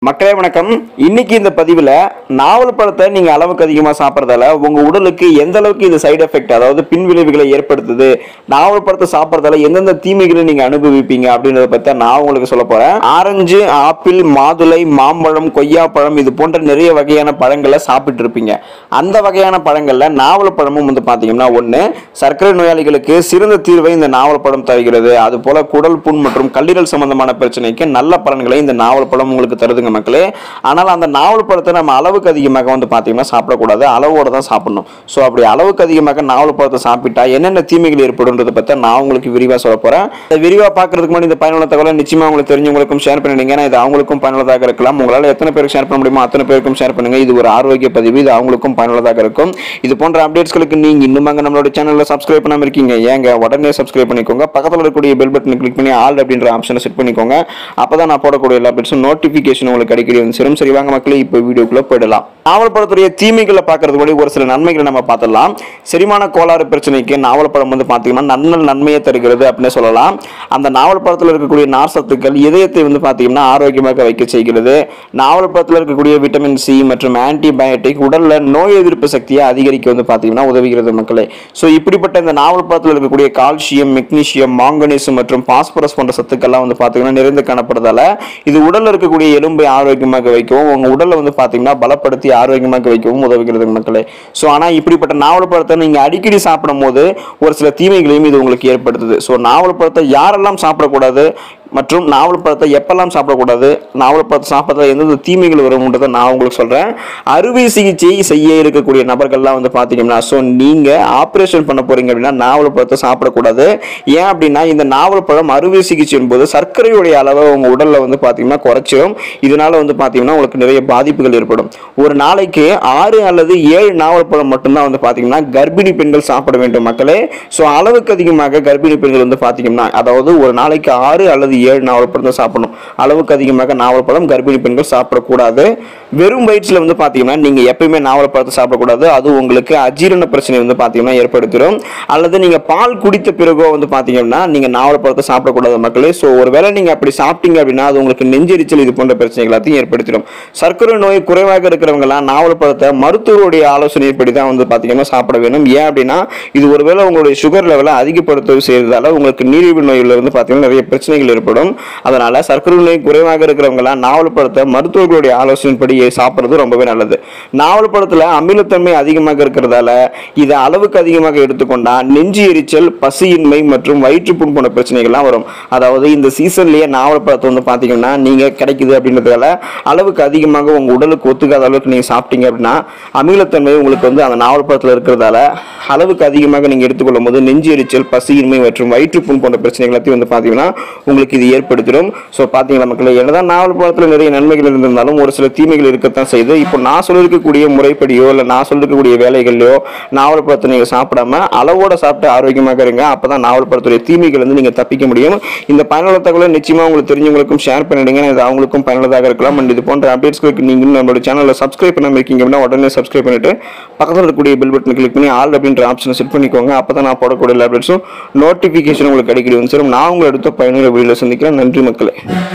மக்களே வணக்கம் இன்னைக்கு இந்த பதிவில் நாவல் பழத்தை நீங்கள் அளவுக்கு அதிகமாக சாப்பிட்றதால உங்கள் உடலுக்கு எந்த அளவுக்கு இது சைடு எஃபெக்ட் அதாவது பின்விளைவுகளை ஏற்படுத்துது நாவல் பழத்தை சாப்பிட்றதால எந்தெந்த தீமைகளை நீங்கள் அனுபவிப்பீங்க அப்படின்றத பற்றி நான் உங்களுக்கு சொல்ல போகிறேன் ஆரஞ்சு ஆப்பிள் மாதுளை மாம்பழம் கொய்யாப்பழம் இது போன்ற நிறைய வகையான பழங்களை சாப்பிட்டு இருப்பீங்க அந்த வகையான பழங்களில் நாவல் பழமும் வந்து பார்த்தீங்கன்னா ஒன்று சர்க்கரை நோயாளிகளுக்கு சிறந்த தீர்வை இந்த நாவல் பழம் தருகிறது அது போல குடல் புண் மற்றும் கல்லீரல் சம்பந்தமான பிரச்சனைக்கு நல்ல பலன்களை இந்த நாவல் பழம் உங்களுக்கு தருதுங்க மக்களே ஆனால் அந்த நாவல் பழத்தை நம்ம அளவுக்கு அதிகமாக வந்து பார்த்தீங்கன்னா சாப்பிடக்கூடாது அளவோட தான் சாப்பிடணும் ஸோ அப்படி அளவுக்கு அதிகமாக நாவல் பழத்தை சாப்பிட்டா என்னென்ன தீமைகள் ஏற்படுன்றதை பற்றி நான் உங்களுக்கு விரிவாக சொல்ல போகிறேன் இந்த விரிவாக பார்க்கறதுக்கு முன்னாடி இந்த பயனுள்ள தகவலை நிச்சயமாக உங்களுக்கு தெரிஞ்சவங்களுக்கும் ஷேர் பண்ணிடுங்க ஏன்னா இது அவங்களுக்கும் பயனுள்ளதாக இருக்கலாம் உங்களால் எத்தனை பேருக்கு ஷேர் பண்ண முடியுமோ அத்தனை பேருக்கும் ஷேர் பண்ணுங்க இது ஒரு ஆரோக்கிய பதிவு இது அவங்களுக்கும் பயனுள்ளதாக இருக்கும் இது போன்ற அப்டேட்ஸ்களுக்கு நீங்க இன்னுமாங்க நம்மளோட சேனலில் சப்ஸ்கிரைப் பண்ணாம இருக்கீங்க ஏங்க உடனே சப்ஸ்கிரைப் பண்ணிக்கோங்க பக்கத்தில் இருக்கக்கூடிய பெல் பட்டனை கிளிக் பண்ணி ஆல் அப்படின்ற ஆப்ஷனை செட் பண்ணிக்கோங்க அப்பதான் நான் போடக்கூடிய எல்லா அப்டேட்ஸும் நோட்டிஃபிகேஷன் உங்களுக்கு அடிக்கடி வந்து சேரும் சரி வாங்க மக்களே இப்போ வீடியோக்குள்ள போயிடலாம் நாவல் பழத்துடைய தீமைகளை பார்க்கறது முன்னாடி ஒரு சில நன்மைகளை நம்ம பார்த்துடலாம் செரிமான கோளாறு பிரச்சனைக்கு நாவல் பழம் வந்து பார்த்தீங்கன்னா நல்ல நன்மையை தருகிறது அப்படின்னு சொல்லலாம் அந்த நாவல் பழத்தில் இருக்கக்கூடிய நார் சத்துக்கள் இதயத்தை வந்து பார்த்தீங்கன்னா ஆரோக்கியமாக வைக்க செய்கிறது நாவல் பழத்தில் இருக்கக்கூடிய விட்டமின் சி மற்றும் ஆன்டிபயோட்டிக் உடல்ல நோய் எதிர்ப்பு சக்தியை அதிகரிக்க வந்து பார்த்தீங்கன்னா உதவுகிறது மக்களே ஸோ இப்படிப்பட்ட இந்த நாவல் பழத்தில் இருக்கக்கூடிய கால்சியம் மெக்னீசியம் மாங்கனீஸ் மற்றும் பாஸ்பரஸ் போன்ற சத்துக்கள்லாம் வந்து பார்த்தீங்கன்னா நிறைந்து காணப்படுறதால இது உடல்ல இருக்கக்கூடிய எலும்பை ஆரோக்கியமாக வைக்கவும் உங்க உடலை வந்து பார்த்தீங்கன்னா பலப்படுத்தி ஆரோக்கியமாக வைக்கவும் உதவுகிறது மக்களே ஸோ ஆனால் இப்படிப்பட்ட நாவல் பழத்தை நீங்க அடிக்கடி சாப்பிடும் போது ஒரு சில தீமைகளையும் இது உங்களுக்கு ஏற்படுத்துது ஸோ நாவல் பழத்தை யாரெல்லாம் சாப்பிடக்கூடாது மற்றும் நாவல் பழத்தை எப்பெல்லாம் சாப்பிடக்கூடாது நாவல் பழத்தை சாப்பிட்றதுல எந்தெந்த தீமைகள் வரும்ன்றதை நான் உங்களுக்கு சொல்கிறேன் அறுவை சிகிச்சை செய்ய இருக்கக்கூடிய நபர்கள்லாம் வந்து பார்த்தீங்கன்னா ஸோ நீங்கள் ஆப்ரேஷன் பண்ண போறீங்க அப்படின்னா நாவல் பழத்தை சாப்பிடக்கூடாது ஏன் அப்படின்னா இந்த நாவல் பழம் அறுவை சிகிச்சையின் போது சர்க்கரையுடைய அளவை உங்கள் உடலில் வந்து பார்த்தீங்கன்னா குறைச்சிடும் இதனால வந்து பார்த்தீங்கன்னா உங்களுக்கு நிறைய பாதிப்புகள் ஏற்படும் ஒரு நாளைக்கு ஆறு அல்லது ஏழு நாவல் பழம் மட்டும்தான் வந்து பார்த்தீங்கன்னா கர்ப்பிணி பெண்கள் சாப்பிட வேண்டும் மக்களே ஸோ அளவுக்கு அதிகமாக கர்ப்பிணி பெண்கள் வந்து பார்த்தீங்கன்னா அதாவது ஒரு நாளைக்கு ஆறு அல்லது ஏழு நாவல் பழம் தான் சாப்பிடணும் அளவுக்கு அதிகமாக நாவல் பழம் கர்ப்பிணி பெண்கள் சாப்பிடக்கூடாது வெறும் வயிற்றில் வந்து பார்த்தீங்கன்னா நீங்கள் எப்பயுமே நாவல் பழத்தை சாப்பிடக்கூடாது அது உங்களுக்கு அஜீரண பிரச்சனை வந்து பார்த்தீங்கன்னா ஏற்படுத்திடும் அல்லது நீங்கள் பால் குடித்த பிறகோ வந்து பார்த்தீங்கன்னா நீங்கள் நாவல் பழத்தை சாப்பிடக்கூடாது மக்களே ஸோ ஒருவேளை நீங்கள் அப்படி சாப்பிட்டீங்க அப்படின்னா அது உங்களுக்கு நெஞ்செரிச்சல் இது போன்ற பிரச்சனைகள் எல்லாத்தையும் ஏற்படுத்திடும் சர்க்கரை நோய் குறைவாக இருக்கிறவங்கலாம் நாவல் பழத்தை மருத்துவருடைய ஆலோசனைப்படி தான் வந்து பார்த்தீங்கன்னா சாப்பிட வேணும் ஏன் அப்படின்னா இது ஒருவேளை உங்களுடைய சுகர் லெவலை அதிகப்படுத்த செய்யறதால உங்களுக்கு நீரிழிவு நோயில இருந்து பார்த்தீங்கன்னா நிறைய பிரச்சனைகள் ஏற்படும் அதனால சர்க்கரை நோய் குறைவாக இருக்கிறவங்கலாம் நாவல் பழத்தை மருத்துவர்களுடைய ஆலோசனைப்படி சாப்பிட்றது ரொம்பவே நல்லது நாவல் பழத்தில் அமிலத்தன்மை அதிகமாக இருக்கிறதால இதை அளவுக்கு அதிகமாக எடுத்துக்கொண்டா நெஞ்சு எரிச்சல் பசியின்மை மற்றும் வயிற்றுப்புண் போன்ற பிரச்சனைகள்லாம் வரும் அதாவது இந்த சீசன்லயே நாவல் பழத்தை வந்து பார்த்தீங்கன்னா நீங்கள் கிடைக்குது அப்படின்றதால அளவுக்கு அதிகமாக உங்கள் உடலுக்கு ஒத்துக்காத அளவுக்கு நீங்கள் சாப்பிட்டீங்க அப்படின்னா அமிலத்தன்மை உங்களுக்கு வந்து அந்த நாவல் பழத்தில் இருக்கிறதால அளவுக்கு அதிகமாக நீங்கள் எடுத்துக்கொள்ளும் போது நெஞ்சு எரிச்சல் பசியின்மை மற்றும் வயிற்றுப்புண் போன்ற பிரச்சனைகள் எல்லாத்தையும் வந்து பார்த்தீங்கன்னா உங்களுக்கு இது ஏற்படுத்திடும் ஸோ பார்த்தீங்களா மக்களே என்னதான் நாவல் பழத்தில் நிறைய நன்மைகள் இருந்திருந்தாலும் ஒரு சில தீமைகள் இருக்கத்தான் செய்யுது இப்போ நான் சொல்லியிருக்கக்கூடிய முறைப்படியோ இல்லை நான் சொல்லியிருக்கக்கூடிய வேலைகள்லையோ நாவல் பழத்தை நீங்கள் சாப்பிடாம அளவோட சாப்பிட்டு ஆரோக்கியமாக இருங்க அப்போ தான் நாவல் பழத்துடைய தீமைகள் வந்து நீங்கள் தப்பிக்க முடியும் இந்த பயனுள்ள தகவலை நிச்சயமாக உங்களுக்கு தெரிஞ்சவங்களுக்கும் ஷேர் பண்ணிடுங்க இது அவங்களுக்கும் பயனுள்ளதாக இருக்கலாம் அண்ட் இது போன்ற அப்டேட்ஸ்களுக்கு நீங்களும் நம்மளோட சேனலில் சப்ஸ்கிரைப் பண்ணாமல் இருக்கீங்க அப்படின்னா உடனே சப்ஸ்கிரைப் பண்ணிட்டு பக்கத்தில் இருக்கக்கூடிய பெல் பட்டனை கிளிக் பண்ணி ஆல் அப்படின்ற ஆப்ஷனை செட் பண்ணிக்கோங்க அப்போ தான் நான் போடக்கூடிய எல்லா அப்டேட்ஸும் நோட்டிஃபிகேஷன் உங்களுக்கு அடிக்கடி வந்து சேரும் நான் உங்களை அடுத்த பயனுள்ள வீடியோவில் சந்திக்கிறேன் நன்றி மக்களே